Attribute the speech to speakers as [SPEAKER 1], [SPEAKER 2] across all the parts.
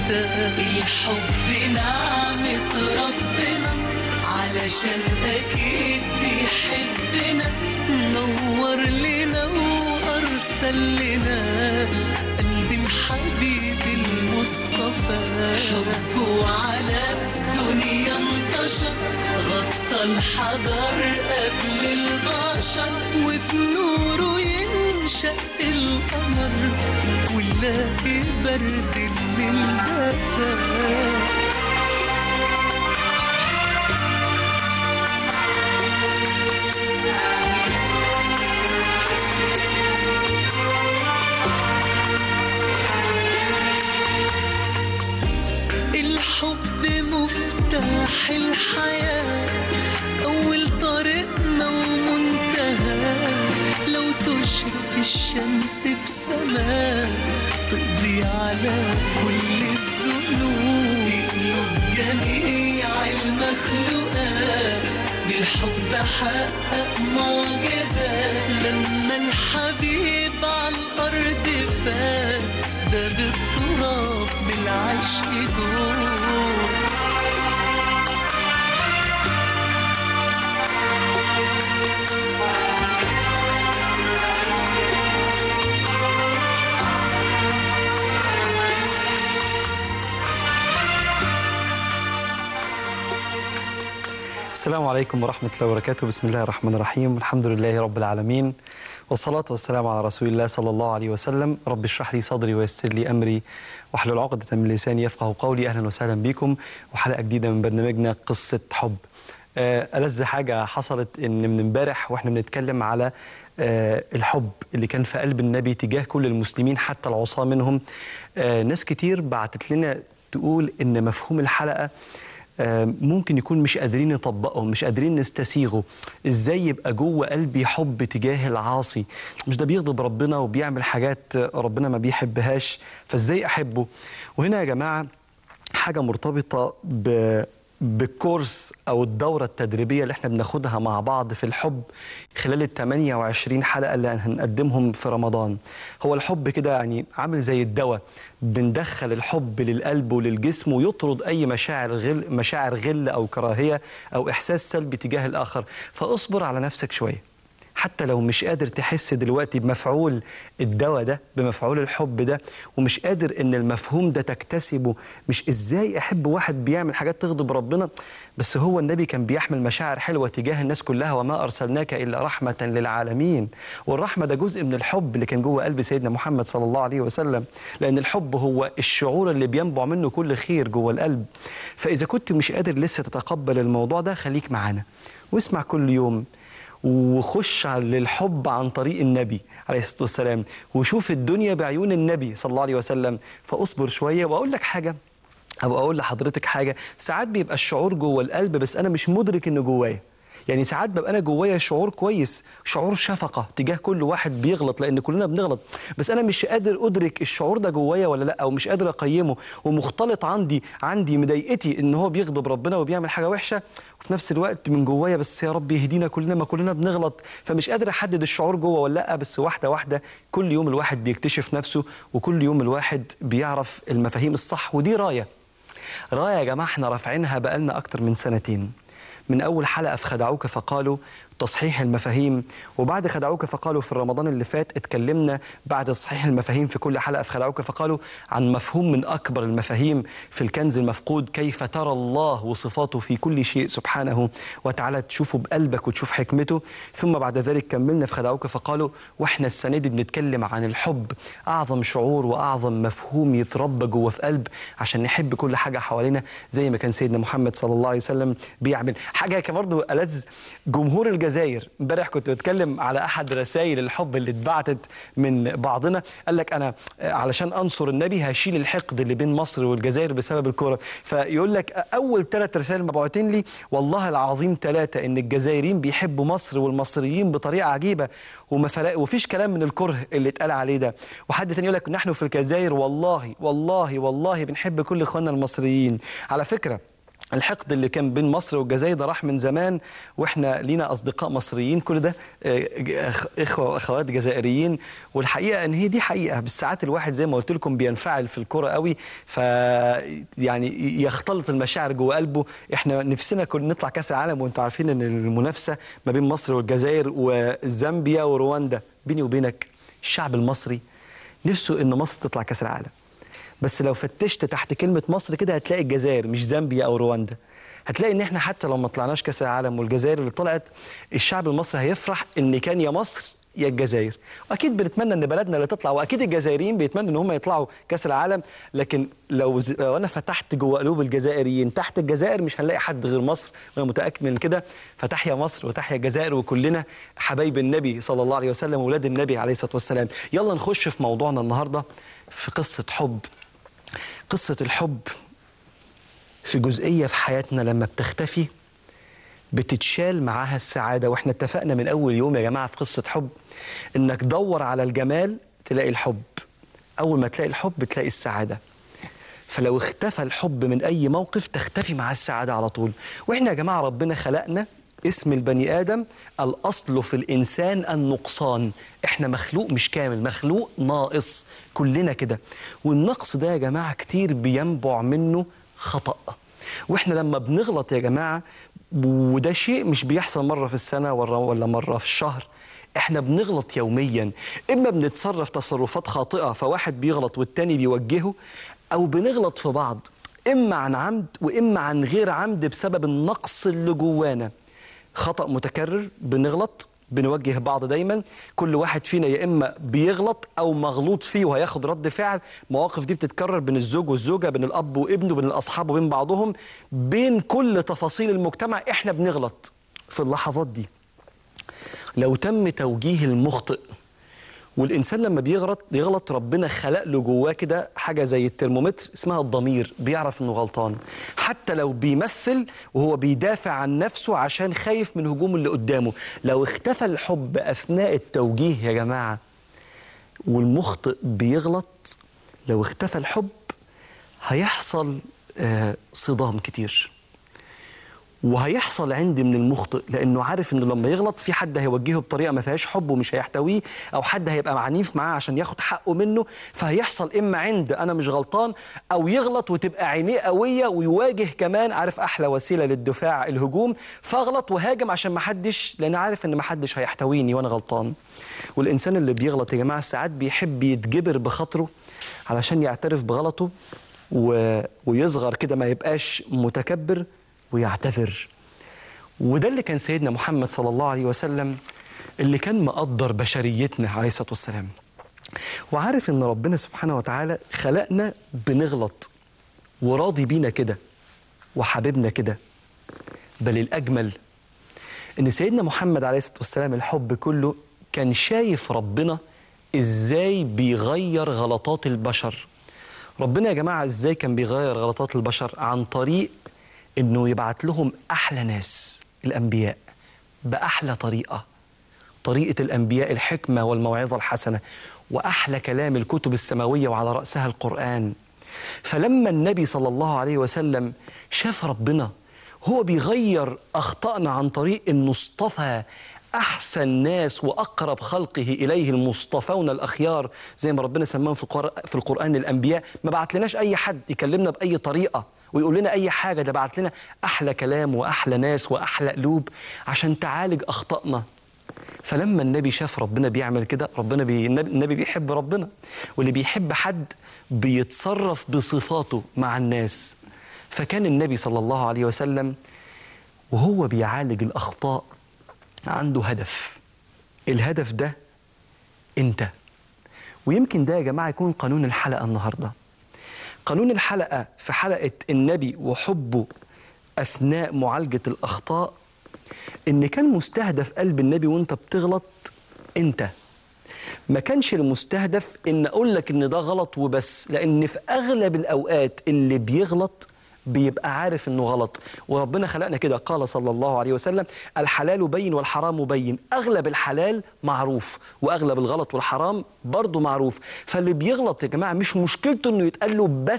[SPEAKER 1] الحب نعمة ربنا علشان أكيد بيحبنا نور لنا وأرسل لنا قلب الحبيب المصطفى حبه على الدنيا انتشر غطى الحجر قبل البشر وبنوره ينشأ القمر ونلاقي برد الليل دفا الحب مفتاح الحياة أول طريقنا ومنتهى لو تشرق الشمس بسماء تقضي على كل الذنوب تقلب جميع المخلوقات بالحب حقق معجزات لما الحبيب على الأرض فات ده بالتراب بالعشق دور
[SPEAKER 2] السلام عليكم ورحمة الله وبركاته بسم الله الرحمن الرحيم الحمد لله رب العالمين والصلاة والسلام على رسول الله صلى الله عليه وسلم رب اشرح لي صدري ويسر لي أمري واحلل عقدة من لساني يفقه قولي أهلا وسهلا بكم وحلقة جديدة من برنامجنا قصة حب آه، ألذ حاجة حصلت إن من امبارح وإحنا بنتكلم على آه، الحب اللي كان في قلب النبي تجاه كل المسلمين حتى العصاة منهم آه، ناس كتير بعتت لنا تقول إن مفهوم الحلقة آه، ممكن يكون مش قادرين نطبقه مش قادرين نستسيغه ازاي يبقى جوه قلبي حب تجاه العاصي مش ده بيغضب ربنا وبيعمل حاجات ربنا ما بيحبهاش فازاي احبه وهنا يا جماعه حاجه مرتبطه ب بالكورس او الدوره التدريبيه اللي احنا بناخدها مع بعض في الحب خلال ال 28 حلقه اللي هنقدمهم في رمضان هو الحب كده يعني عامل زي الدواء بندخل الحب للقلب وللجسم ويطرد اي مشاعر غل مشاعر غل او كراهيه او احساس سلبي تجاه الاخر فاصبر على نفسك شويه حتى لو مش قادر تحس دلوقتي بمفعول الدواء ده بمفعول الحب ده ومش قادر ان المفهوم ده تكتسبه مش ازاي احب واحد بيعمل حاجات تغضب ربنا بس هو النبي كان بيحمل مشاعر حلوه تجاه الناس كلها وما ارسلناك الا رحمه للعالمين والرحمه ده جزء من الحب اللي كان جوه قلب سيدنا محمد صلى الله عليه وسلم لان الحب هو الشعور اللي بينبع منه كل خير جوه القلب فاذا كنت مش قادر لسه تتقبل الموضوع ده خليك معانا واسمع كل يوم وخش على الحب عن طريق النبي عليه الصلاه والسلام وشوف الدنيا بعيون النبي صلى الله عليه وسلم فاصبر شويه واقول لك حاجه او اقول لحضرتك حاجه ساعات بيبقى الشعور جوه القلب بس انا مش مدرك انه جوايا يعني ساعات ببقى انا جوايا شعور كويس شعور شفقه تجاه كل واحد بيغلط لان كلنا بنغلط بس انا مش قادر ادرك الشعور ده جوايا ولا لا او مش قادر اقيمه ومختلط عندي عندي مضايقتي ان هو بيغضب ربنا وبيعمل حاجه وحشه وفي نفس الوقت من جوايا بس يا رب يهدينا كلنا ما كلنا بنغلط فمش قادر احدد الشعور جوه ولا لا بس واحده واحده كل يوم الواحد بيكتشف نفسه وكل يوم الواحد بيعرف المفاهيم الصح ودي رايه رايه يا جماعه احنا رافعينها بقالنا اكتر من سنتين من أول حلقة في خدعوك فقالوا تصحيح المفاهيم وبعد خدعوك فقالوا في رمضان اللي فات اتكلمنا بعد تصحيح المفاهيم في كل حلقة في خدعوك فقالوا عن مفهوم من أكبر المفاهيم في الكنز المفقود كيف ترى الله وصفاته في كل شيء سبحانه وتعالى تشوفه بقلبك وتشوف حكمته ثم بعد ذلك كملنا في خدعوك فقالوا واحنا السنة دي بنتكلم عن الحب أعظم شعور وأعظم مفهوم يتربى جوه في قلب عشان نحب كل حاجة حوالينا زي ما كان سيدنا محمد صلى الله عليه وسلم بيعمل حاجة كمان برضه ألذ جمهور الجزائر امبارح كنت بتكلم على احد رسائل الحب اللي اتبعتت من بعضنا قال لك انا علشان انصر النبي هشيل الحقد اللي بين مصر والجزائر بسبب الكوره فيقول لك اول ثلاث رسائل مبعوتين لي والله العظيم ثلاثه ان الجزائريين بيحبوا مصر والمصريين بطريقه عجيبه وما فلا وفيش كلام من الكره اللي اتقال عليه ده وحد تاني يقول لك نحن في الجزائر والله والله والله بنحب كل اخواننا المصريين على فكره الحقد اللي كان بين مصر والجزائر ده راح من زمان واحنا لينا اصدقاء مصريين كل ده آه، أخ- اخوه واخوات جزائريين والحقيقه ان هي دي حقيقه بس ساعات الواحد زي ما قلت لكم بينفعل في الكوره قوي ف يعني يختلط المشاعر جوه قلبه احنا نفسنا كنا نطلع كاس العالم وانتم عارفين ان المنافسه ما بين مصر والجزائر وزامبيا ورواندا بيني وبينك الشعب المصري نفسه ان مصر تطلع كاس العالم بس لو فتشت تحت كلمة مصر كده هتلاقي الجزائر مش زامبيا أو رواندا هتلاقي ان احنا حتى لو ما طلعناش كاس العالم والجزائر اللي طلعت الشعب المصري هيفرح ان كان يا مصر يا الجزائر واكيد بنتمنى ان بلدنا اللي تطلع واكيد الجزائريين بيتمنوا ان هم يطلعوا كاس العالم لكن لو, ز... لو انا فتحت جوه قلوب الجزائريين تحت الجزائر مش هنلاقي حد غير مصر وانا متاكد من كده فتحيا مصر وتحيا الجزائر وكلنا حبايب النبي صلى الله عليه وسلم واولاد النبي عليه الصلاه والسلام يلا نخش في موضوعنا النهارده في قصه حب قصة الحب في جزئية في حياتنا لما بتختفي بتتشال معاها السعادة واحنا اتفقنا من أول يوم يا جماعة في قصة حب إنك دور على الجمال تلاقي الحب أول ما تلاقي الحب تلاقي السعادة فلو اختفى الحب من أي موقف تختفي مع السعادة على طول وإحنا يا جماعة ربنا خلقنا اسم البني آدم الأصل في الإنسان النقصان إحنا مخلوق مش كامل مخلوق ناقص كلنا كده والنقص ده يا جماعة كتير بينبع منه خطأ وإحنا لما بنغلط يا جماعة وده شيء مش بيحصل مرة في السنة ولا ولا مرة في الشهر احنا بنغلط يوميا اما بنتصرف تصرفات خاطئه فواحد بيغلط والتاني بيوجهه او بنغلط في بعض اما عن عمد واما عن غير عمد بسبب النقص اللي جوانا خطا متكرر بنغلط بنوجه بعض دايما كل واحد فينا يا اما بيغلط او مغلوط فيه وهياخد رد فعل المواقف دي بتتكرر بين الزوج والزوجه بين الاب وابنه بين الاصحاب وبين بعضهم بين كل تفاصيل المجتمع احنا بنغلط في اللحظات دي لو تم توجيه المخطئ والانسان لما بيغلط يغلط ربنا خلق له جواه كده حاجه زي الترمومتر اسمها الضمير بيعرف انه غلطان حتى لو بيمثل وهو بيدافع عن نفسه عشان خايف من هجوم اللي قدامه لو اختفى الحب اثناء التوجيه يا جماعه والمخطئ بيغلط لو اختفى الحب هيحصل آه، صدام كتير وهيحصل عندي من المخطئ لانه عارف انه لما يغلط في حد هيوجهه بطريقه ما فيهاش حب ومش هيحتويه او حد هيبقى عنيف معاه عشان ياخد حقه منه فهيحصل اما عند انا مش غلطان او يغلط وتبقى عينيه قويه ويواجه كمان عارف احلى وسيله للدفاع الهجوم فاغلط وهاجم عشان ما حدش لان عارف ان ما حدش هيحتويني وانا غلطان والانسان اللي بيغلط يا جماعه ساعات بيحب يتجبر بخاطره علشان يعترف بغلطه و... ويصغر كده ما يبقاش متكبر ويعتذر وده اللي كان سيدنا محمد صلى الله عليه وسلم اللي كان مقدر بشريتنا عليه الصلاة والسلام وعارف ان ربنا سبحانه وتعالى خلقنا بنغلط وراضي بينا كده وحبيبنا كده بل الأجمل ان سيدنا محمد عليه الصلاة والسلام الحب كله كان شايف ربنا ازاي بيغير غلطات البشر ربنا يا جماعة ازاي كان بيغير غلطات البشر عن طريق انه يبعت لهم احلى ناس الانبياء باحلى طريقه طريقه الانبياء الحكمه والموعظه الحسنه واحلى كلام الكتب السماويه وعلى راسها القران فلما النبي صلى الله عليه وسلم شاف ربنا هو بيغير اخطائنا عن طريق انه اصطفى احسن ناس واقرب خلقه اليه المصطفون الاخيار زي ما ربنا سماهم في القرآن, في القران الانبياء ما بعت لناش اي حد يكلمنا باي طريقه ويقول لنا اي حاجه ده بعت لنا احلى كلام واحلى ناس واحلى قلوب عشان تعالج اخطائنا فلما النبي شاف ربنا بيعمل كده ربنا بي... النبي النبي بيحب ربنا واللي بيحب حد بيتصرف بصفاته مع الناس فكان النبي صلى الله عليه وسلم وهو بيعالج الاخطاء عنده هدف الهدف ده انت ويمكن ده يا جماعه يكون قانون الحلقه النهارده قانون الحلقه في حلقه النبي وحبه اثناء معالجه الاخطاء ان كان مستهدف قلب النبي وانت بتغلط انت ما كانش المستهدف ان اقول لك ان ده غلط وبس لان في اغلب الاوقات اللي بيغلط بيبقى عارف انه غلط وربنا خلقنا كده قال صلى الله عليه وسلم الحلال بين والحرام بين اغلب الحلال معروف واغلب الغلط والحرام برضه معروف فاللي بيغلط يا جماعه مش مشكلته انه يتقال له بس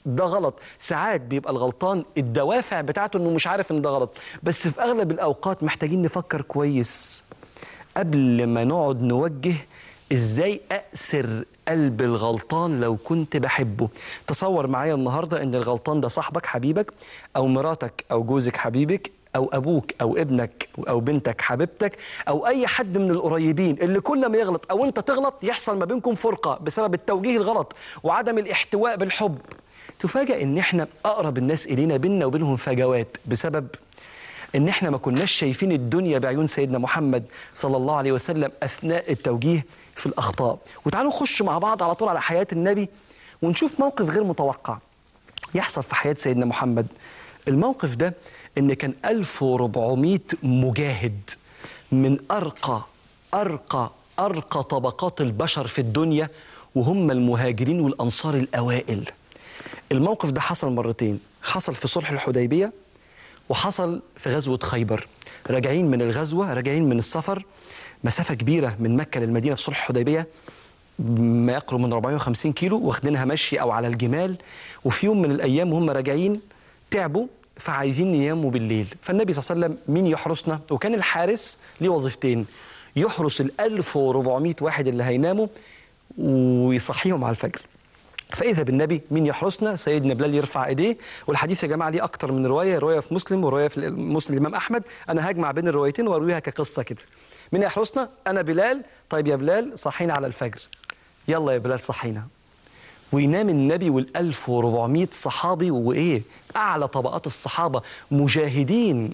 [SPEAKER 2] ده غلط ساعات بيبقى الغلطان الدوافع بتاعته انه مش عارف ان ده غلط بس في اغلب الاوقات محتاجين نفكر كويس قبل ما نقعد نوجه ازاي اسر قلب الغلطان لو كنت بحبه تصور معايا النهارده ان الغلطان ده صاحبك حبيبك او مراتك او جوزك حبيبك او ابوك او ابنك او بنتك حبيبتك او اي حد من القريبين اللي كل ما يغلط او انت تغلط يحصل ما بينكم فرقه بسبب التوجيه الغلط وعدم الاحتواء بالحب تفاجئ ان احنا اقرب الناس الينا بينا وبينهم فجوات بسبب ان احنا ما كناش شايفين الدنيا بعيون سيدنا محمد صلى الله عليه وسلم اثناء التوجيه في الاخطاء وتعالوا نخش مع بعض على طول على حياه النبي ونشوف موقف غير متوقع يحصل في حياه سيدنا محمد الموقف ده ان كان 1400 مجاهد من ارقى ارقى ارقى طبقات البشر في الدنيا وهم المهاجرين والانصار الاوائل الموقف ده حصل مرتين حصل في صلح الحديبيه وحصل في غزوة خيبر راجعين من الغزوة راجعين من السفر مسافة كبيرة من مكة للمدينة في صلح الحديبية ما يقرب من 450 كيلو واخدينها مشي أو على الجمال وفي يوم من الأيام وهم راجعين تعبوا فعايزين يناموا بالليل فالنبي صلى الله عليه وسلم مين يحرسنا وكان الحارس ليه وظيفتين يحرس ال 1400 واحد اللي هيناموا ويصحيهم على الفجر فإذا بالنبي مين يحرسنا سيدنا بلال يرفع ايديه والحديث يا جماعه ليه اكتر من روايه روايه في مسلم وروايه في مسلم الامام احمد انا هجمع بين الروايتين وارويها كقصه كده مين يحرسنا انا بلال طيب يا بلال صحينا على الفجر يلا يا بلال صحينا وينام النبي وال 1400 صحابي وايه اعلى طبقات الصحابه مجاهدين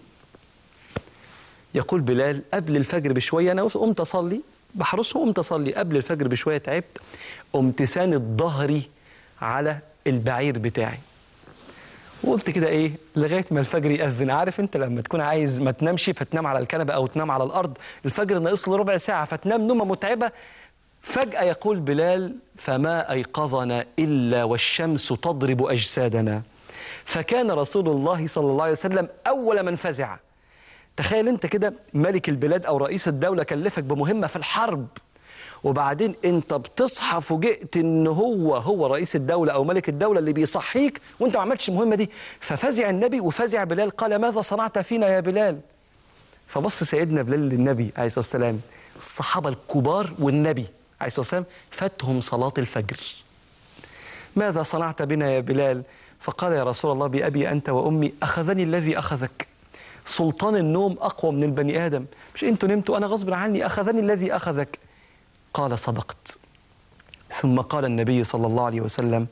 [SPEAKER 2] يقول بلال قبل الفجر بشويه انا قمت اصلي بحرسه قمت اصلي قبل الفجر بشويه تعبت قمت ساند ظهري على البعير بتاعي وقلت كده ايه لغايه ما الفجر ياذن عارف انت لما تكون عايز ما تنامش فتنام على الكنبه او تنام على الارض الفجر ناقص له ربع ساعه فتنام نومه متعبه فجاه يقول بلال فما ايقظنا الا والشمس تضرب اجسادنا فكان رسول الله صلى الله عليه وسلم اول من فزع تخيل انت كده ملك البلاد او رئيس الدوله كلفك بمهمه في الحرب وبعدين انت بتصحى فوجئت ان هو هو رئيس الدوله او ملك الدوله اللي بيصحيك وانت ما عملتش المهمه دي ففزع النبي وفزع بلال قال ماذا صنعت فينا يا بلال فبص سيدنا بلال للنبي عليه الصلاه والسلام الصحابه الكبار والنبي عليه الصلاه والسلام فاتهم صلاه الفجر ماذا صنعت بنا يا بلال فقال يا رسول الله بأبي أنت وأمي أخذني الذي أخذك سلطان النوم أقوى من البني آدم مش أنتوا نمتوا أنا غصب عني أخذني الذي أخذك قال صدقت ثم قال النبي صلى الله عليه وسلم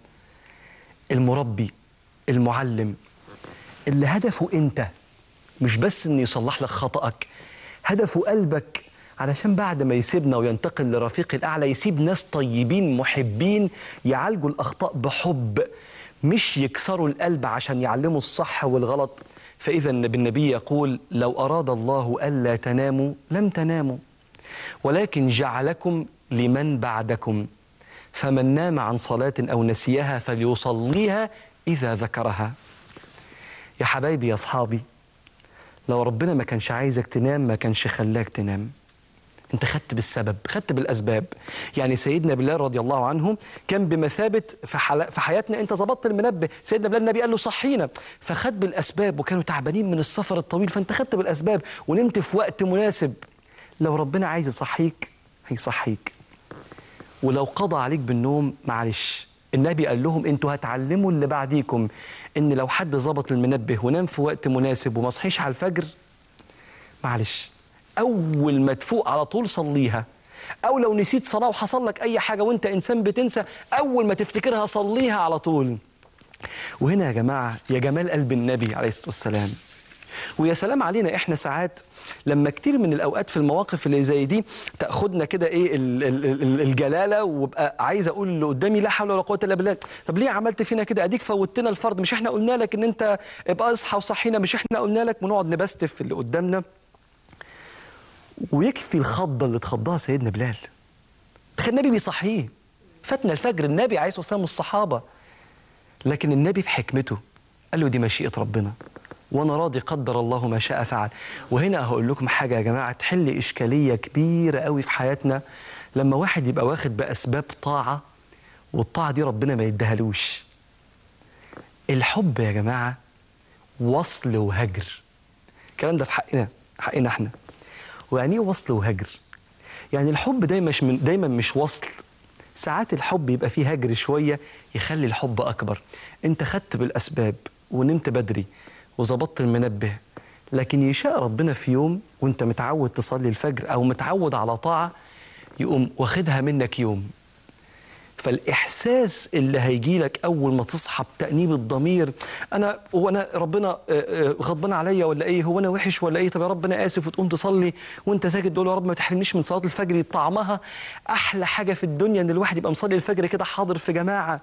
[SPEAKER 2] المربي المعلم اللي هدفه انت مش بس ان يصلح لك خطأك هدفه قلبك علشان بعد ما يسيبنا وينتقل لرفيق الأعلى يسيب ناس طيبين محبين يعالجوا الأخطاء بحب مش يكسروا القلب عشان يعلموا الصح والغلط فإذا بالنبي يقول لو أراد الله ألا تناموا لم تناموا ولكن جعلكم لمن بعدكم فمن نام عن صلاة أو نسيها فليصليها إذا ذكرها يا حبايبي يا أصحابي لو ربنا ما كانش عايزك تنام ما كانش خلاك تنام انت خدت بالسبب خدت بالاسباب يعني سيدنا بلال رضي الله عنه كان بمثابه في, حل... في حياتنا انت ظبطت المنبه سيدنا بلال النبي قال له صحينا فخد بالاسباب وكانوا تعبانين من السفر الطويل فانت خدت بالاسباب ونمت في وقت مناسب لو ربنا عايز يصحيك هيصحيك ولو قضى عليك بالنوم معلش النبي قال لهم انتوا هتعلموا اللي بعديكم ان لو حد ظبط المنبه ونام في وقت مناسب وما صحيش على الفجر معلش اول ما تفوق على طول صليها او لو نسيت صلاه وحصل لك اي حاجه وانت انسان بتنسى اول ما تفتكرها صليها على طول وهنا يا جماعه يا جمال قلب النبي عليه الصلاه والسلام ويا سلام علينا احنا ساعات لما كتير من الاوقات في المواقف اللي زي دي تاخدنا كده ايه ال- ال- ال- الجلاله وابقى عايز اقول اللي قدامي لا حول ولا قوه الا بالله طب ليه عملت فينا كده اديك فوتنا الفرض مش احنا قلنا لك ان انت ابقى اصحى وصحينا مش احنا قلنا لك ونقعد نبستف في اللي قدامنا ويكفي الخضه اللي اتخضها سيدنا بلال تخيل النبي بيصحيه فاتنا الفجر النبي عليه الصلاه والسلام والصحابه لكن النبي بحكمته قال له دي مشيئه ربنا وانا راضي قدر الله ما شاء فعل وهنا هقول لكم حاجه يا جماعه تحل اشكاليه كبيره قوي في حياتنا لما واحد يبقى واخد باسباب طاعه والطاعه دي ربنا ما يديهالوش الحب يا جماعة وصل وهجر الكلام ده في حقنا حقنا احنا ويعني ايه وصل وهجر يعني الحب دايما مش من دايما مش وصل ساعات الحب يبقى فيه هجر شويه يخلي الحب اكبر انت خدت بالاسباب ونمت بدري وظبطت المنبه لكن يشاء ربنا في يوم وانت متعود تصلي الفجر او متعود على طاعه يقوم واخدها منك يوم فالاحساس اللي هيجي لك اول ما تصحى بتانيب الضمير انا هو انا ربنا آه، آه، غضبان عليا ولا ايه هو انا وحش ولا ايه طب يا رب انا اسف وتقوم تصلي وانت ساكت تقول يا رب ما تحرمنيش من صلاه الفجر طعمها احلى حاجه في الدنيا ان الواحد يبقى مصلي الفجر كده حاضر في جماعه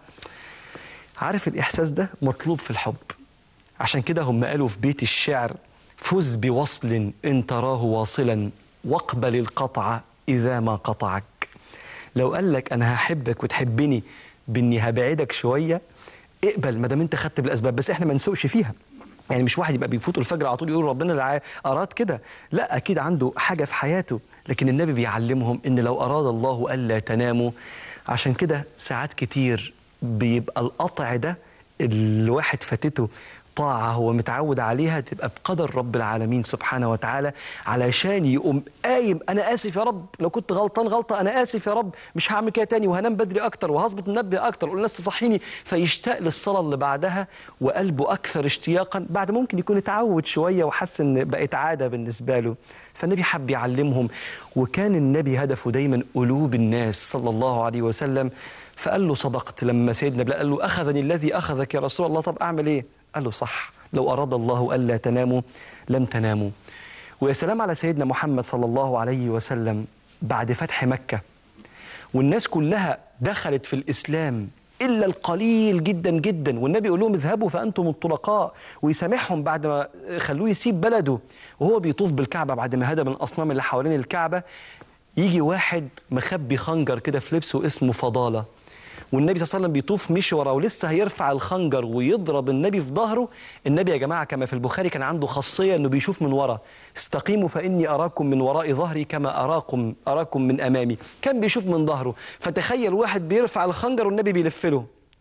[SPEAKER 2] عارف الاحساس ده مطلوب في الحب عشان كده هم قالوا في بيت الشعر فز بوصل ان تراه واصلا واقبل القطع اذا ما قطعك لو قال لك انا هحبك وتحبني باني هبعدك شويه اقبل ما دام انت خدت بالاسباب بس احنا ما نسوقش فيها يعني مش واحد يبقى بيفوت الفجر على طول يقول ربنا اللي عا- اراد كده لا اكيد عنده حاجه في حياته لكن النبي بيعلمهم ان لو اراد الله الا تناموا عشان كده ساعات كتير بيبقى القطع ده الواحد فاتته طاعة هو متعود عليها تبقى بقدر رب العالمين سبحانه وتعالى علشان يقوم قايم أنا آسف يا رب لو كنت غلطان غلطة أنا آسف يا رب مش هعمل كده تاني وهنام بدري أكتر وهظبط منبه أكتر والناس تصحيني فيشتاق للصلاة اللي بعدها وقلبه أكثر اشتياقا بعد ممكن يكون اتعود شوية وحس إن بقت عادة بالنسبة له فالنبي حب يعلمهم وكان النبي هدفه دايما قلوب الناس صلى الله عليه وسلم فقال له صدقت لما سيدنا بلال قال له أخذني الذي أخذك يا رسول الله طب أعمل إيه قال له صح لو أراد الله ألا تناموا لم تناموا ويا سلام على سيدنا محمد صلى الله عليه وسلم بعد فتح مكة والناس كلها دخلت في الإسلام إلا القليل جدا جدا والنبي يقول لهم اذهبوا فأنتم الطلقاء ويسامحهم بعد ما خلوه يسيب بلده وهو بيطوف بالكعبة بعد ما هدم الأصنام اللي حوالين الكعبة يجي واحد مخبي خنجر كده في لبسه اسمه فضالة والنبي صلى الله عليه وسلم بيطوف مشي وراه ولسه هيرفع الخنجر ويضرب النبي في ظهره النبي يا جماعه كما في البخاري كان عنده خاصيه انه بيشوف من ورا استقيموا فاني اراكم من وراء ظهري كما اراكم اراكم من امامي كان بيشوف من ظهره فتخيل واحد بيرفع الخنجر والنبي بيلف له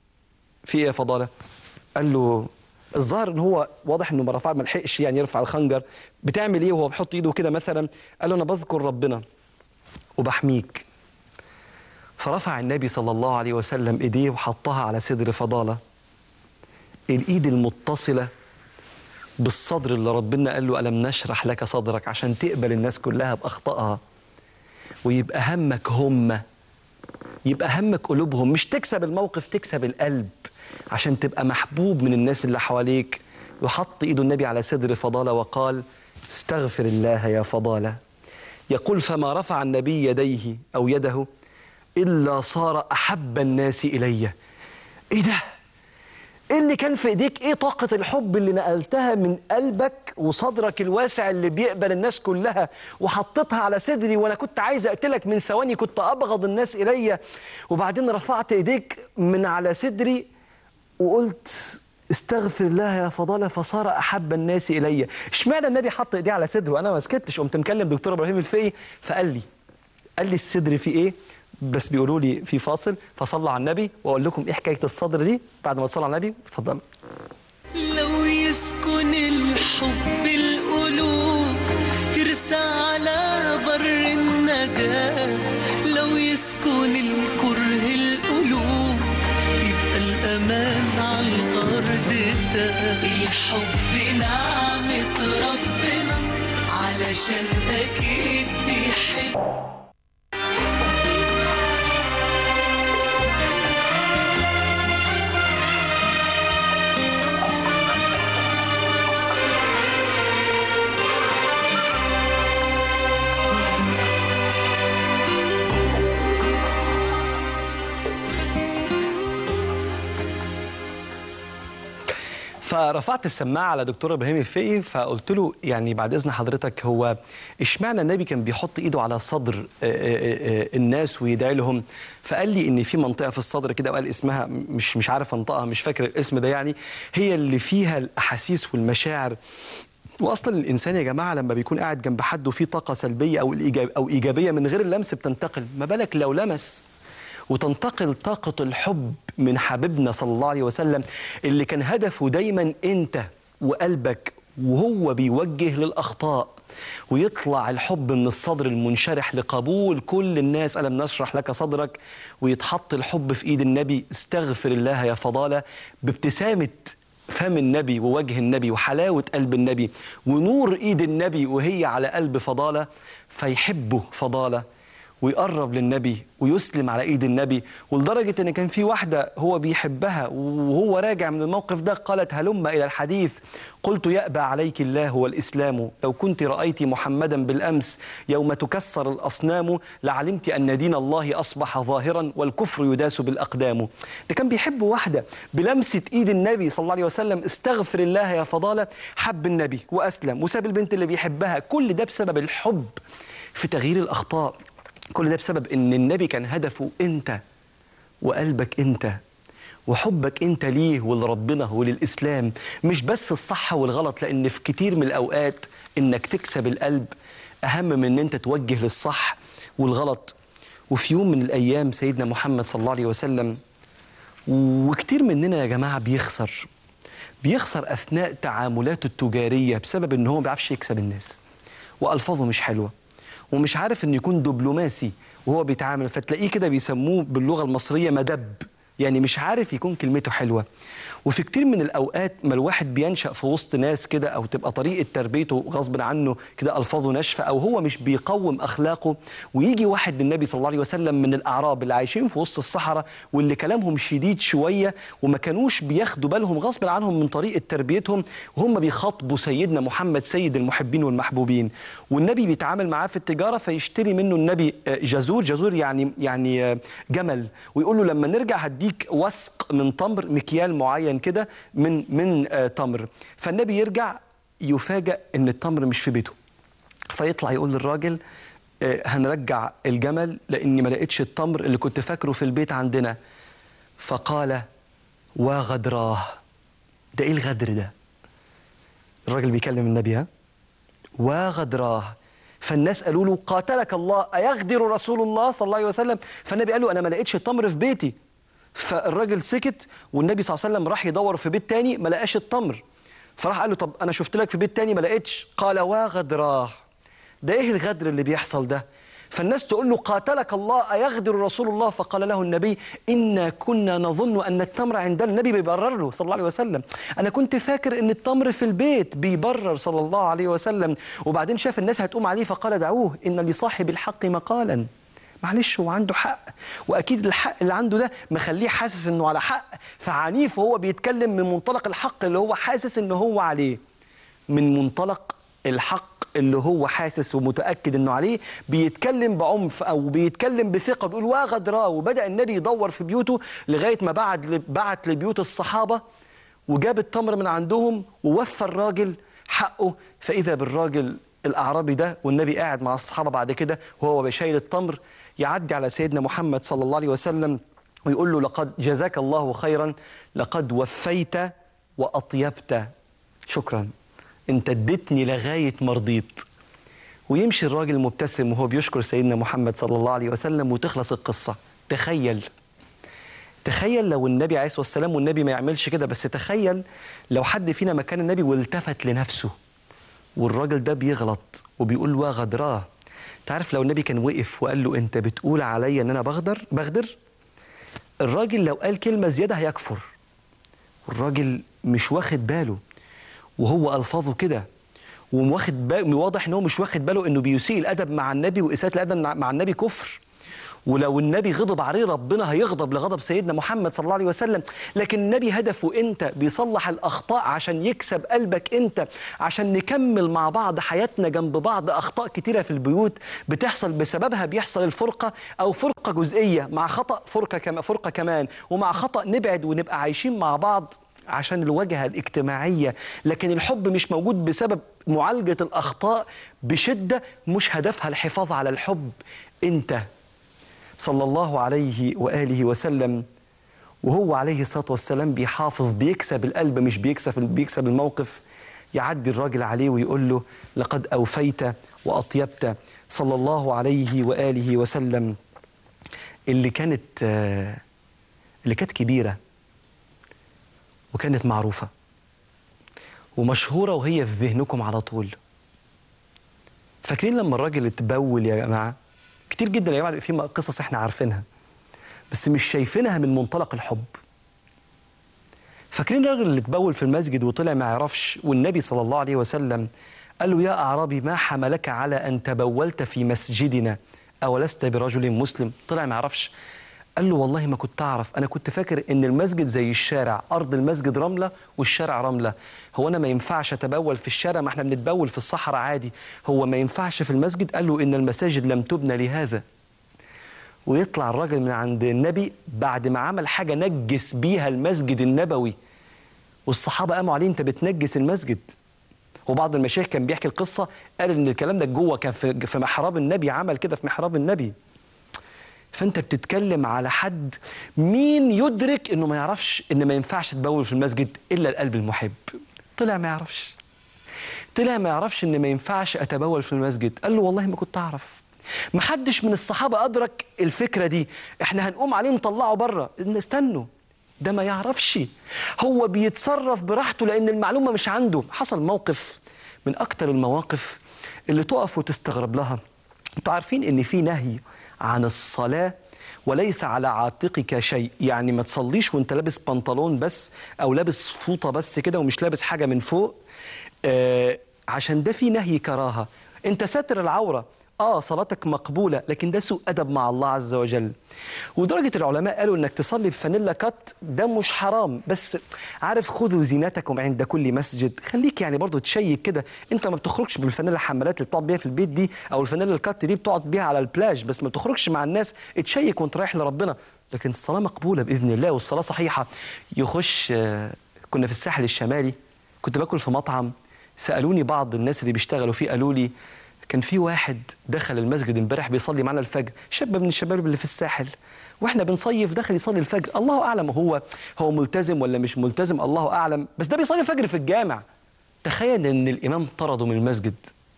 [SPEAKER 2] في ايه يا فضاله قال له الظاهر ان هو واضح انه ما رفع ما لحقش يعني يرفع الخنجر بتعمل ايه وهو بيحط ايده كده مثلا قال له انا بذكر ربنا وبحميك فرفع النبي صلى الله عليه وسلم ايديه وحطها على صدر فضاله الايد المتصله بالصدر اللي ربنا قال له الم نشرح لك صدرك عشان تقبل الناس كلها باخطائها ويبقى همك هم يبقى همك قلوبهم مش تكسب الموقف تكسب القلب عشان تبقى محبوب من الناس اللي حواليك وحط ايده النبي على صدر فضاله وقال استغفر الله يا فضاله يقول فما رفع النبي يديه او يده الا صار احب الناس الي ايه ده ايه اللي كان في ايديك ايه طاقة الحب اللي نقلتها من قلبك وصدرك الواسع اللي بيقبل الناس كلها وحطيتها على صدري وانا كنت عايز اقتلك من ثواني كنت ابغض الناس الي وبعدين رفعت ايديك من على صدري وقلت استغفر الله يا فضالة فصار أحب الناس إلي اشمعنى النبي حط إيديه على صدره أنا ما سكتش قمت مكلم دكتور إبراهيم الفقي فقال لي قال لي الصدر فيه إيه بس بيقولوا لي في فاصل فصلى على النبي وأقول لكم إيه حكاية الصدر دي بعد ما تصلى على النبي اتفضل
[SPEAKER 1] لو يسكن الحب القلوب ترسى على بر النجاة لو يسكن الكره القلوب يبقى الأمان على الأرض ده الحب نعمة ربنا علشان أكيد بيحب
[SPEAKER 2] فرفعت السماعه على دكتور ابراهيم الفقي فقلت له يعني بعد اذن حضرتك هو اشمعنى النبي كان بيحط ايده على صدر آه، آه، آه، الناس ويدعي لهم فقال لي ان في منطقه في الصدر كده وقال اسمها مش مش عارف انطقها مش فاكر الاسم ده يعني هي اللي فيها الاحاسيس والمشاعر واصلا الانسان يا جماعه لما بيكون قاعد جنب حد وفيه طاقه سلبيه او الإيجاب او ايجابيه من غير اللمس بتنتقل ما بالك لو لمس وتنتقل طاقة الحب من حبيبنا صلى الله عليه وسلم اللي كان هدفه دايما أنت وقلبك وهو بيوجه للأخطاء ويطلع الحب من الصدر المنشرح لقبول كل الناس ألم نشرح لك صدرك ويتحط الحب في إيد النبي استغفر الله يا فضالة بابتسامة فم النبي ووجه النبي وحلاوة قلب النبي ونور إيد النبي وهي على قلب فضالة فيحبه فضالة ويقرب للنبي ويسلم على ايد النبي ولدرجه ان كان في واحده هو بيحبها وهو راجع من الموقف ده قالت هلم الى الحديث قلت يأبى عليك الله والاسلام لو كنت رايت محمدا بالامس يوم تكسر الاصنام لعلمت ان دين الله اصبح ظاهرا والكفر يداس بالاقدام ده كان بيحب واحده بلمسه ايد النبي صلى الله عليه وسلم استغفر الله يا فضاله حب النبي واسلم وساب البنت اللي بيحبها كل ده بسبب الحب في تغيير الاخطاء كل ده بسبب ان النبي كان هدفه انت وقلبك انت وحبك انت ليه ولربنا وللاسلام مش بس الصح والغلط لان في كتير من الاوقات انك تكسب القلب اهم من ان انت توجه للصح والغلط وفي يوم من الايام سيدنا محمد صلى الله عليه وسلم وكتير مننا يا جماعه بيخسر بيخسر اثناء تعاملاته التجاريه بسبب ان هو ما بيعرفش يكسب الناس والفاظه مش حلوه ومش عارف انه يكون دبلوماسي وهو بيتعامل فتلاقيه كده بيسموه باللغه المصريه مدب يعني مش عارف يكون كلمته حلوه وفي كتير من الاوقات ما الواحد بينشا في وسط ناس كده او تبقى طريقه تربيته غصب عنه كده الفاظه ناشفه او هو مش بيقوم اخلاقه ويجي واحد للنبي صلى الله عليه وسلم من الاعراب اللي عايشين في وسط الصحراء واللي كلامهم شديد شويه وما كانوش بياخدوا بالهم غصب عنهم من طريقه تربيتهم وهم بيخاطبوا سيدنا محمد سيد المحبين والمحبوبين والنبي بيتعامل معاه في التجاره فيشتري منه النبي جزور جزور يعني يعني جمل ويقول له لما نرجع هديك وسق من تمر مكيال معين كده من من آه تمر فالنبي يرجع يفاجأ ان التمر مش في بيته فيطلع يقول للراجل آه هنرجع الجمل لاني ما لقيتش التمر اللي كنت فاكره في البيت عندنا فقال وغدراه ده ايه الغدر ده الراجل بيكلم النبي ها وغدراه فالناس قالوا له قاتلك الله أيغدر رسول الله صلى الله عليه وسلم فالنبي قال له أنا ما لقيتش التمر في بيتي فالراجل سكت والنبي صلى الله عليه وسلم راح يدور في بيت تاني ما لقاش التمر فراح قال له طب انا شفت لك في بيت تاني ما لقيتش قال وغدراه ده ايه الغدر اللي بيحصل ده فالناس تقول له قاتلك الله أيغدر رسول الله فقال له النبي إنا كنا نظن أن التمر عندنا النبي بيبرر له صلى الله عليه وسلم أنا كنت فاكر أن التمر في البيت بيبرر صلى الله عليه وسلم وبعدين شاف الناس هتقوم عليه فقال دعوه إن لصاحب الحق مقالا معلش هو عنده حق واكيد الحق اللي عنده ده مخليه حاسس انه على حق فعنيف وهو بيتكلم من منطلق الحق اللي هو حاسس ان هو عليه من منطلق الحق اللي هو حاسس ومتاكد انه عليه بيتكلم بعنف او بيتكلم بثقه بيقول وغدراه وبدا النبي يدور في بيوته لغايه ما بعت بعت لبيوت الصحابه وجاب التمر من عندهم ووفى الراجل حقه فاذا بالراجل الاعرابي ده والنبي قاعد مع الصحابه بعد كده وهو بيشيل التمر يعدي على سيدنا محمد صلى الله عليه وسلم ويقول له لقد جزاك الله خيرا لقد وفيت واطيبت شكرا انت اديتني لغايه ما رضيت ويمشي الراجل مبتسم وهو بيشكر سيدنا محمد صلى الله عليه وسلم وتخلص القصه تخيل تخيل لو النبي عليه الصلاه والسلام والنبي ما يعملش كده بس تخيل لو حد فينا مكان النبي والتفت لنفسه والراجل ده بيغلط وبيقول وغدراه تعرف لو النبي كان وقف وقال له انت بتقول عليا ان انا بغدر بغدر الراجل لو قال كلمه زياده هيكفر والراجل مش واخد باله وهو الفاظه كده وواخد باله واضح ان هو مش واخد باله انه بيسيء الادب مع النبي واساءه الادب مع النبي كفر ولو النبي غضب عليه ربنا هيغضب لغضب سيدنا محمد صلى الله عليه وسلم لكن النبي هدفه انت بيصلح الاخطاء عشان يكسب قلبك انت عشان نكمل مع بعض حياتنا جنب بعض اخطاء كتيره في البيوت بتحصل بسببها بيحصل الفرقه او فرقه جزئيه مع خطا فرقه كما فرقه كمان ومع خطا نبعد ونبقى عايشين مع بعض عشان الواجهه الاجتماعيه لكن الحب مش موجود بسبب معالجه الاخطاء بشده مش هدفها الحفاظ على الحب انت صلى الله عليه واله وسلم وهو عليه الصلاه والسلام بيحافظ بيكسب القلب مش بيكسب بيكسب الموقف يعدي الراجل عليه ويقول له لقد اوفيت واطيبت صلى الله عليه واله وسلم اللي كانت آه، اللي كانت كبيرة وكانت معروفة ومشهورة وهي في ذهنكم على طول فاكرين لما الراجل اتبول يا جماعة كتير جدا يا جماعة في قصص احنا عارفينها بس مش شايفينها من منطلق الحب فاكرين الراجل اللي اتبول في المسجد وطلع ما يعرفش والنبي صلى الله عليه وسلم قال له يا أعرابي ما حملك على أن تبولت في مسجدنا أولست برجل مسلم طلع ما يعرفش قال له والله ما كنت أعرف أنا كنت فاكر إن المسجد زي الشارع أرض المسجد رملة والشارع رملة هو أنا ما ينفعش أتبول في الشارع ما احنا بنتبول في الصحراء عادي هو ما ينفعش في المسجد قال له إن المساجد لم تبنى لهذا ويطلع الراجل من عند النبي بعد ما عمل حاجة نجس بيها المسجد النبوي والصحابة قاموا عليه أنت بتنجس المسجد وبعض المشايخ كان بيحكي القصة قال إن الكلام ده جوه كان في في محراب النبي عمل كده في محراب النبي فأنت بتتكلم على حد مين يدرك إنه ما يعرفش إن ما ينفعش تبول في المسجد إلا القلب المحب طلع ما يعرفش طلع ما يعرفش ان ما ينفعش اتبول في المسجد قال له والله ما كنت اعرف ما حدش من الصحابه ادرك الفكره دي احنا هنقوم عليه نطلعه بره استنوا ده ما يعرفش هو بيتصرف براحته لان المعلومه مش عنده حصل موقف من اكتر المواقف اللي تقف وتستغرب لها انتوا عارفين ان في نهي عن الصلاه وليس على عاتقك شيء يعني ما تصليش وانت لابس بنطلون بس او لابس فوطه بس كده ومش لابس حاجه من فوق آه عشان ده في نهي كراهه انت ساتر العوره اه صلاتك مقبوله لكن ده سوء ادب مع الله عز وجل ودرجه العلماء قالوا انك تصلي بفانيلا كات ده مش حرام بس عارف خذوا زينتكم عند كل مسجد خليك يعني برضو تشيك كده انت ما بتخرجش بالفانيلا الحمالات اللي بتقعد بيها في البيت دي او الفانيلا الكات دي بتقعد بيها على البلاج بس ما بتخرجش مع الناس تشيك وانت رايح لربنا لكن الصلاه مقبوله باذن الله والصلاه صحيحه يخش آه، كنا في الساحل الشمالي كنت باكل في مطعم سالوني بعض الناس اللي بيشتغلوا فيه قالوا لي كان في واحد دخل المسجد امبارح بيصلي معنا الفجر شاب من الشباب اللي في الساحل واحنا بنصيف دخل يصلي الفجر الله اعلم هو هو ملتزم ولا مش ملتزم الله اعلم بس ده بيصلي الفجر في الجامع تخيل ان الامام طرده من المسجد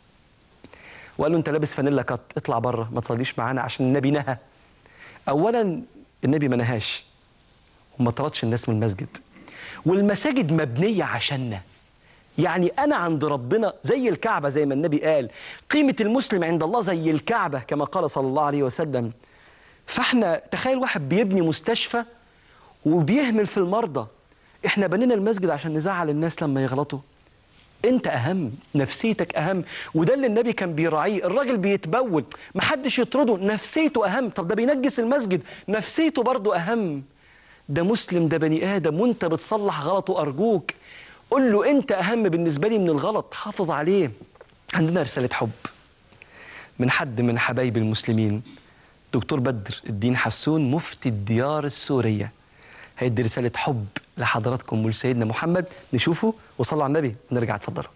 [SPEAKER 2] وقال له انت لابس فانيلا كات اطلع بره ما تصليش معانا عشان النبي نهى اولا النبي ما نهاش وما طردش الناس من المسجد والمساجد مبنيه عشاننا يعني انا عند ربنا زي الكعبه زي ما النبي قال قيمه المسلم عند الله زي الكعبه كما قال صلى الله عليه وسلم فاحنا تخيل واحد بيبني مستشفى وبيهمل في المرضى احنا بنينا المسجد عشان نزعل الناس لما يغلطوا انت اهم نفسيتك اهم وده اللي النبي كان بيراعيه الراجل بيتبول محدش يطرده نفسيته اهم طب ده بينجس المسجد نفسيته برضه اهم ده مسلم ده بني ادم وانت بتصلح غلطه ارجوك قول له انت اهم بالنسبه لي من الغلط حافظ عليه عندنا رساله حب من حد من حبايب المسلمين دكتور بدر الدين حسون مفتي الديار السوريه هيدي رساله حب لحضراتكم ولسيدنا محمد نشوفه وصلوا على النبي ونرجع اتفضلوا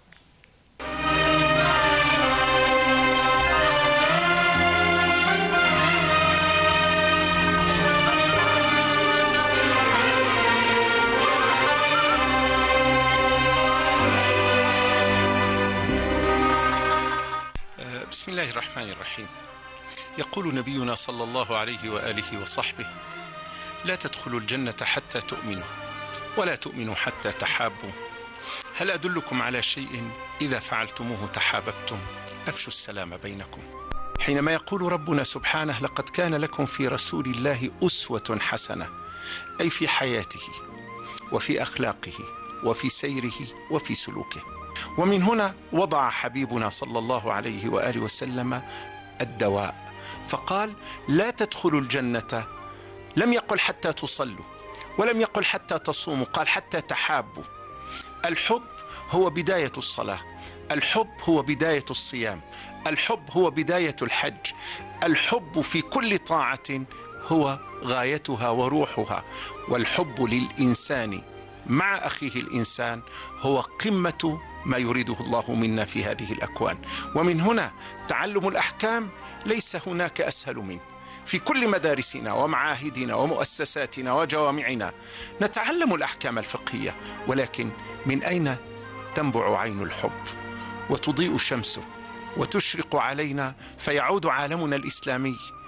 [SPEAKER 3] بسم الله الرحمن الرحيم يقول نبينا صلى الله عليه واله وصحبه لا تدخلوا الجنه حتى تؤمنوا ولا تؤمنوا حتى تحابوا هل ادلكم على شيء اذا فعلتموه تحاببتم افشوا السلام بينكم حينما يقول ربنا سبحانه لقد كان لكم في رسول الله اسوه حسنه اي في حياته وفي اخلاقه وفي سيره وفي سلوكه ومن هنا وضع حبيبنا صلى الله عليه واله وسلم الدواء فقال لا تدخلوا الجنه لم يقل حتى تصلوا ولم يقل حتى تصوموا قال حتى تحابوا الحب هو بدايه الصلاه الحب هو بدايه الصيام الحب هو بدايه الحج الحب في كل طاعه هو غايتها وروحها والحب للانسان مع اخيه الانسان هو قمه ما يريده الله منا في هذه الاكوان ومن هنا تعلم الاحكام ليس هناك اسهل منه في كل مدارسنا ومعاهدنا ومؤسساتنا وجوامعنا نتعلم الاحكام الفقهيه ولكن من اين تنبع عين الحب وتضيء شمسه وتشرق علينا فيعود عالمنا الاسلامي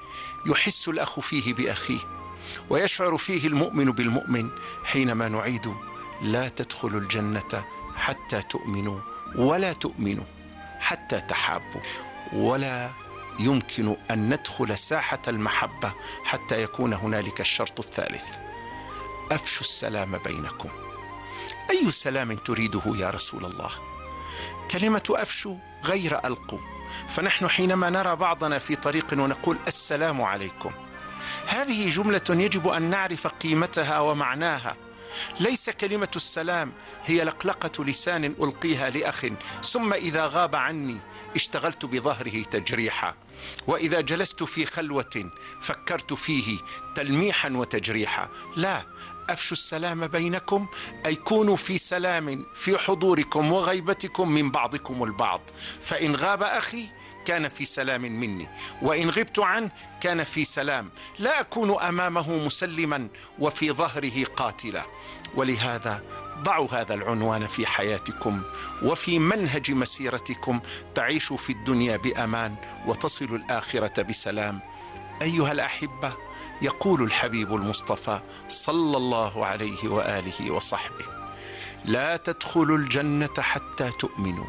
[SPEAKER 3] يحس الاخ فيه باخيه ويشعر فيه المؤمن بالمؤمن حينما نعيد لا تدخلوا الجنه حتى تؤمنوا ولا تؤمنوا حتى تحابوا ولا يمكن ان ندخل ساحه المحبه حتى يكون هنالك الشرط الثالث افشوا السلام بينكم اي سلام تريده يا رسول الله كلمه افشوا غير القوا فنحن حينما نرى بعضنا في طريق ونقول السلام عليكم هذه جمله يجب ان نعرف قيمتها ومعناها ليس كلمه السلام هي لقلقه لسان القيها لاخ ثم اذا غاب عني اشتغلت بظهره تجريحا واذا جلست في خلوه فكرت فيه تلميحا وتجريحا لا افشوا السلام بينكم اي كونوا في سلام في حضوركم وغيبتكم من بعضكم البعض فان غاب اخي كان في سلام مني وان غبت عنه كان في سلام لا اكون امامه مسلما وفي ظهره قاتلا ولهذا ضعوا هذا العنوان في حياتكم وفي منهج مسيرتكم تعيشوا في الدنيا بامان وتصلوا الاخره بسلام ايها الاحبه يقول الحبيب المصطفى صلى الله عليه واله وصحبه لا تدخلوا الجنه حتى تؤمنوا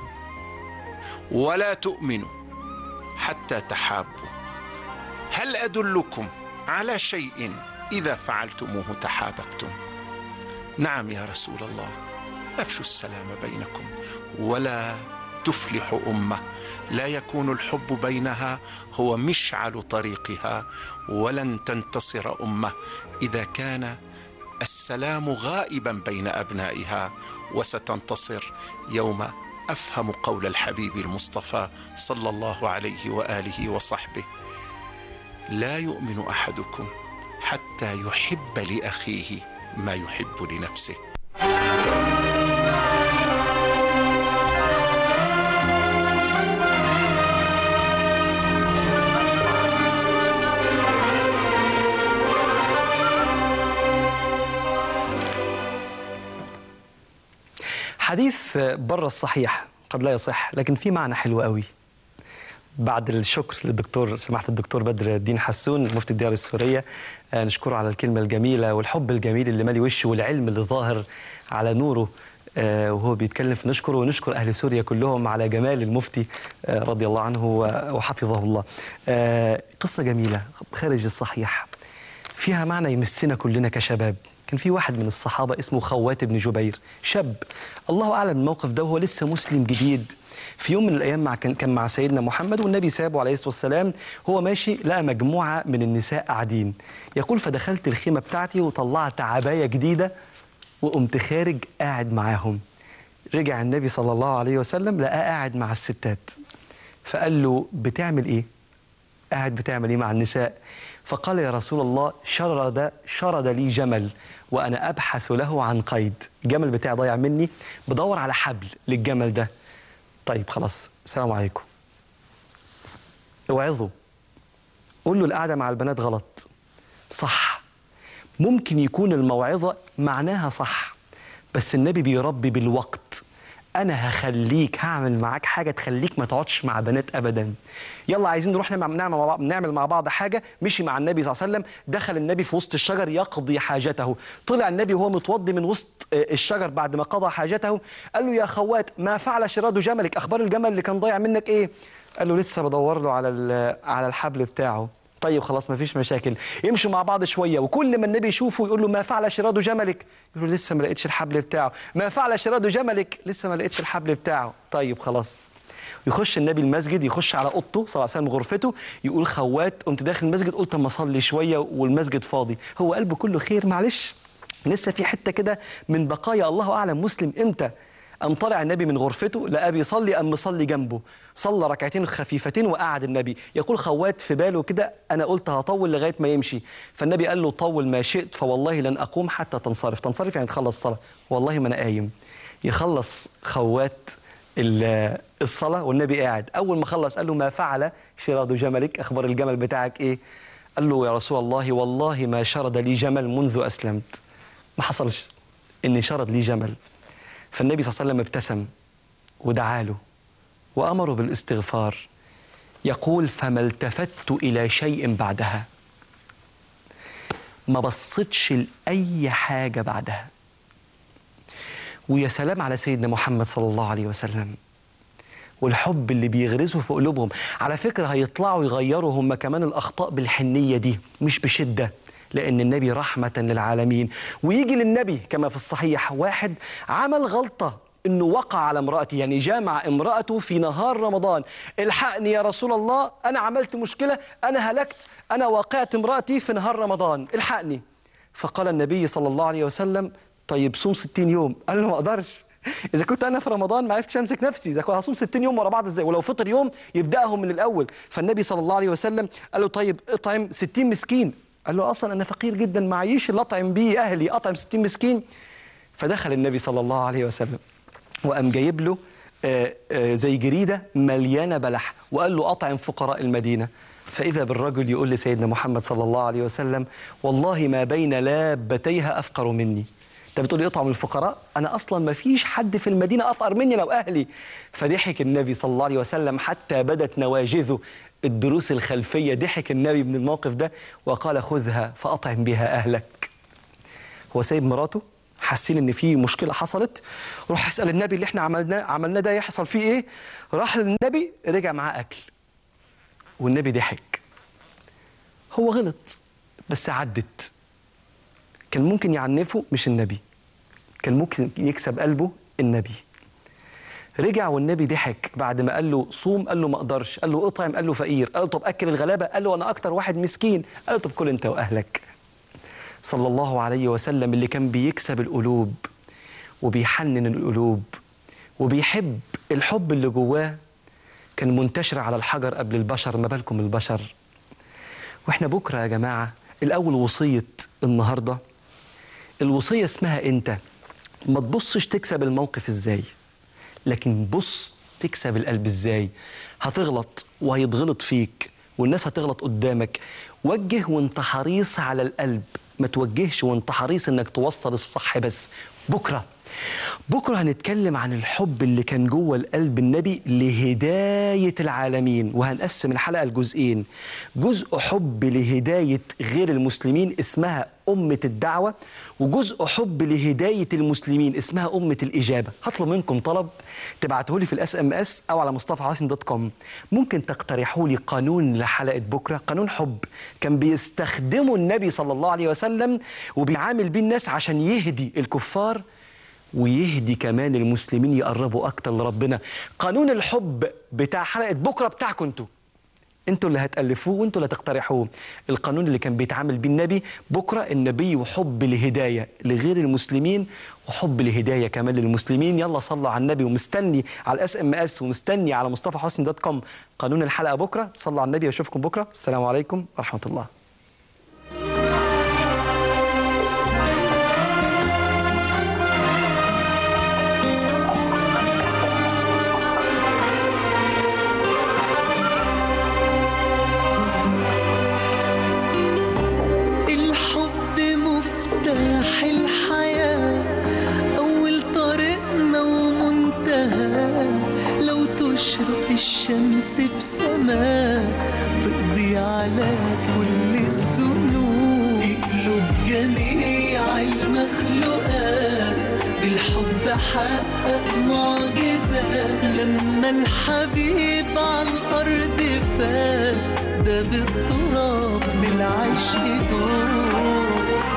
[SPEAKER 3] ولا تؤمنوا حتى تحابوا هل ادلكم على شيء اذا فعلتموه تحاببتم نعم يا رسول الله افشوا السلام بينكم ولا تفلح امه لا يكون الحب بينها هو مشعل طريقها ولن تنتصر امه اذا كان السلام غائبا بين ابنائها وستنتصر يوم افهم قول الحبيب المصطفى صلى الله عليه واله وصحبه لا يؤمن احدكم حتى يحب لاخيه ما يحب لنفسه
[SPEAKER 2] حديث بره الصحيح قد لا يصح لكن في معنى حلو قوي بعد الشكر للدكتور سماحة الدكتور بدر الدين حسون مفتي الديار السورية آه، نشكره على الكلمة الجميلة والحب الجميل اللي مالي وشه والعلم اللي ظاهر على نوره آه، وهو بيتكلم فنشكره ونشكر أهل سوريا كلهم على جمال المفتي آه، رضي الله عنه و- وحفظه الله آه، قصة جميلة خارج الصحيح فيها معنى يمسنا كلنا كشباب كان في واحد من الصحابة اسمه خوات بن جبير شاب الله أعلم الموقف ده وهو لسه مسلم جديد في يوم من الأيام مع كان كان مع سيدنا محمد والنبي سابه عليه الصلاة والسلام هو ماشي لقى مجموعة من النساء قاعدين يقول فدخلت الخيمة بتاعتي وطلعت عباية جديدة وقمت خارج قاعد معاهم رجع النبي صلى الله عليه وسلم لقاه قاعد مع الستات فقال له بتعمل ايه قاعد بتعمل ايه مع النساء فقال يا رسول الله شرد شرد لي جمل وانا ابحث له عن قيد الجمل بتاعي ضايع مني بدور على حبل للجمل ده طيب خلاص السلام عليكم اوعظه قول له القعده مع البنات غلط صح ممكن يكون الموعظه معناها صح بس النبي بيربي بالوقت انا هخليك هعمل معاك حاجه تخليك ما تقعدش مع بنات ابدا يلا عايزين نروح نعمل نعمل مع بعض نعمل مع بعض حاجه مشي مع النبي صلى الله عليه وسلم دخل النبي في وسط الشجر يقضي حاجته طلع النبي وهو متوضي من وسط آه، الشجر بعد ما قضى حاجته قال له يا خوات ما فعل شراد جملك اخبار الجمل اللي كان ضايع منك ايه قال له لسه بدور له على ال- على الحبل بتاعه طيب خلاص ما فيش مشاكل يمشوا مع بعض شويه وكل ما النبي يشوفه يقول له ما فعل شراد جملك يقول له لسه ما لقيتش الحبل بتاعه ما فعل شراد جملك لسه ما لقيتش الحبل بتاعه طيب خلاص يخش النبي المسجد يخش على اوضته صلى الله عليه وسلم غرفته يقول خوات قمت داخل المسجد قلت اما اصلي شويه والمسجد فاضي هو قلبه كله خير معلش لسه في حته كده من بقايا الله اعلم مسلم امتى قام طلع النبي من غرفته لقى بيصلي قام مصلي جنبه صلى ركعتين خفيفتين وقعد النبي يقول خوات في باله كده انا قلت هطول لغايه ما يمشي فالنبي قال له طول ما شئت فوالله لن اقوم حتى تنصرف تنصرف يعني تخلص الصلاه والله ما انا قايم يخلص خوات ال- الصلاه والنبي قاعد اول ما خلص قال له ما فعل شراد جملك اخبار الجمل بتاعك ايه قال له يا رسول الله والله ما شرد لي جمل منذ اسلمت ما حصلش ان شرد لي جمل فالنبي صلى الله عليه وسلم ابتسم ودعا له وامره بالاستغفار يقول فما التفت إلى شيء بعدها ما بصتش لأي حاجة بعدها ويا سلام على سيدنا محمد صلى الله عليه وسلم والحب اللي بيغرسه في قلوبهم على فكرة هيطلعوا يغيروا هم كمان الأخطاء بالحنية دي مش بشدة لأن النبي رحمة للعالمين ويجي للنبي كما في الصحيح واحد عمل غلطة انه وقع على امرأتي يعني جامع امرأته في نهار رمضان الحقني يا رسول الله انا عملت مشكلة انا هلكت انا واقعت امرأتي في نهار رمضان الحقني فقال النبي صلى الله عليه وسلم طيب صوم 60 يوم قال له ما اقدرش اذا كنت انا في رمضان ما عرفتش امسك نفسي اذا كنت هصوم 60 يوم ورا بعض ازاي ولو فطر يوم يبداهم من الاول فالنبي صلى الله عليه وسلم قال له طيب اطعم 60 مسكين قال له اصلا انا فقير جدا معيش اللي اطعم بيه اهلي اطعم 60 مسكين فدخل النبي صلى الله عليه وسلم وقام جايب له آه، آه، زي جريده مليانه بلح وقال له اطعم فقراء المدينه فاذا بالرجل يقول لسيدنا محمد صلى الله عليه وسلم والله ما بين لابتيها افقر مني انت بتقول لي اطعم الفقراء انا اصلا ما فيش حد في المدينه افقر مني لو اهلي فضحك النبي صلى الله عليه وسلم حتى بدت نواجذه الدروس الخلفيه ضحك النبي من الموقف ده وقال خذها فاطعم بها اهلك هو سايب مراته حاسين ان في مشكله حصلت روح اسال النبي اللي احنا عملناه عملناه ده يحصل فيه ايه راح للنبي رجع معاه اكل والنبي ضحك هو غلط بس عدت كان ممكن يعنفه مش النبي كان ممكن يكسب قلبه النبي رجع والنبي ضحك بعد ما قال له صوم قال له ما اقدرش قال له اطعم قال له فقير قال له طب اكل الغلابه قال له انا اكتر واحد مسكين قال له طب كل انت واهلك صلى الله عليه وسلم اللي كان بيكسب القلوب وبيحنن القلوب وبيحب الحب اللي جواه كان منتشر على الحجر قبل البشر ما بالكم البشر واحنا بكره يا جماعه الاول وصيه النهارده الوصيه اسمها انت ما تبصش تكسب الموقف ازاي لكن بص تكسب القلب ازاي هتغلط وهيتغلط فيك والناس هتغلط قدامك وجه وانت حريص على القلب ما توجهش وانت حريص انك توصل الصح بس بكره بكره هنتكلم عن الحب اللي كان جوه القلب النبي لهدايه العالمين وهنقسم الحلقه لجزئين جزء حب لهدايه غير المسلمين اسمها أمة الدعوة وجزء حب لهداية المسلمين اسمها أمة الإجابة هطلب منكم طلب تبعته لي في الاس ام اس أو على مصطفى حسين دوت كوم ممكن تقترحوا لي قانون لحلقة بكرة قانون حب كان بيستخدمه النبي صلى الله عليه وسلم وبيعامل بيه الناس عشان يهدي الكفار ويهدي كمان المسلمين يقربوا أكتر لربنا قانون الحب بتاع حلقة بكرة بتاعكم انتوا انتوا اللي هتألفوه وانتوا اللي هتقترحوه القانون اللي كان بيتعامل بيه النبي بكرة النبي وحب لهداية لغير المسلمين وحب لهداية كمان للمسلمين يلا صلوا على النبي ومستني على الاس ام اس ومستني على مصطفى حسني دوت كوم قانون الحلقة بكرة صلوا على النبي واشوفكم بكرة السلام عليكم ورحمة الله
[SPEAKER 1] الحب مفتاح الحياة أول طريقنا ومنتهى لو تشرق الشمس بسماء تقضي على كل الذنوب تقلب جميع المخلوقات بالحب حقق معجزة لما الحبيب على الأرض فات ده بالتراب بالعشق دور